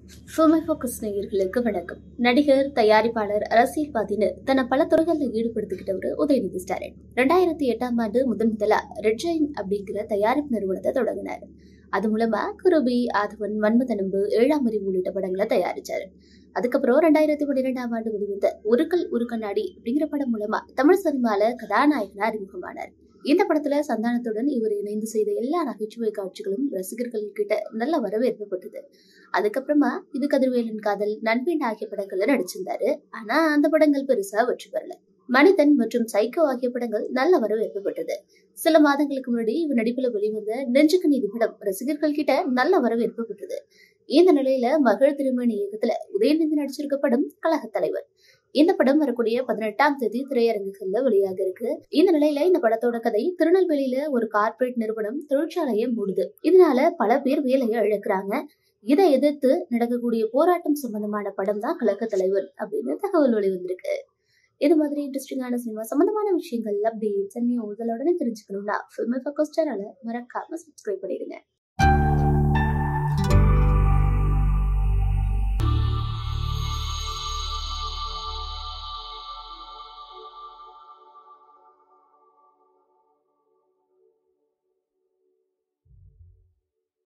ஃபுமை focus நேயர்களுக்கு வணக்கம் நடிகர் தயாரிப்பாளர் அரசியல்வாதின்னு தன்னை பல துறைகளில் ஈடுபடுத்திக்கிட்டவர் உதயநிதி ஸ்டாலின் ரெண்டாயிரத்தி எட்டாம் ஆண்டு முதன் முதலா ரெட் ஜெயின் அப்படிங்கிற தயாரிப்பு நிறுவனத்தை தொடங்கினார் அது மூலமா குருபி ஆதவன் மன்மதனம்பு ஏழாம் அறிவு உள்ளிட்ட படங்களை தயாரிச்சாரு அதுக்கப்புறம் ரெண்டாயிரத்தி பன்னிரெண்டாம் ஆண்டு வெளிவந்த உருக்கல் உருக்கண்ணாடி அப்படிங்கிற படம் மூலமா தமிழ் சினிமால கதாநாயகனா அறிமுகமானார் இந்த படத்துல சந்தானத்துடன் இவர் இணைந்து செய்த எல்லா நகைச்சுவை காட்சிகளும் ரசிகர்கள் கிட்ட நல்ல வரவேற்பு பெற்றது அதுக்கப்புறமா இது கதிர்வேலன் காதல் நண்பேன் ஆகிய படங்கள்ல நடிச்சிருந்தாரு ஆனா அந்த படங்கள் பெருசா வெற்றி பெறல மனிதன் மற்றும் சைக்கோ ஆகிய படங்கள் நல்ல வரவேற்பு பெற்றது சில மாதங்களுக்கு முன்னாடி இவர் நடிப்புல வெளிவந்த நெஞ்சுக்கு நீதி படம் ரசிகர்கள் கிட்ட நல்ல வரவேற்பு பெற்றது இந்த நிலையில மகள் திருமணி இயக்கத்துல உதயநிதி நடிச்சிருக்க படம் கழகத் தலைவர் இந்த படம் வரக்கூடிய பதினெட்டாம் தேதி திரையரங்குகள்ல வெளியாக இருக்கு இந்த நிலையில இந்த படத்தோட கதை திருநெல்வேலியில ஒரு கார்ப்பரேட் நிறுவனம் தொழிற்சாலையை மூடுது இதனால பல பேர் வேலையை இழக்கிறாங்க இதை எதிர்த்து நடக்கக்கூடிய போராட்டம் சம்பந்தமான படம் தான் கழக தலைவர் அப்படின்னு தகவல் வெளிவந்திருக்கு இது மாதிரி இன்ட்ரெஸ்டிங்கான சினிமா சம்பந்தமான விஷயங்கள் அப்டேட்ஸ் நியூஸ் உடனே தெரிஞ்சுக்கணும்னா ஃபில்ம் ஃபோக்கஸ் சேனலை மறக்காம சப்ஸ்கிரைப் பண்ணிடுங்க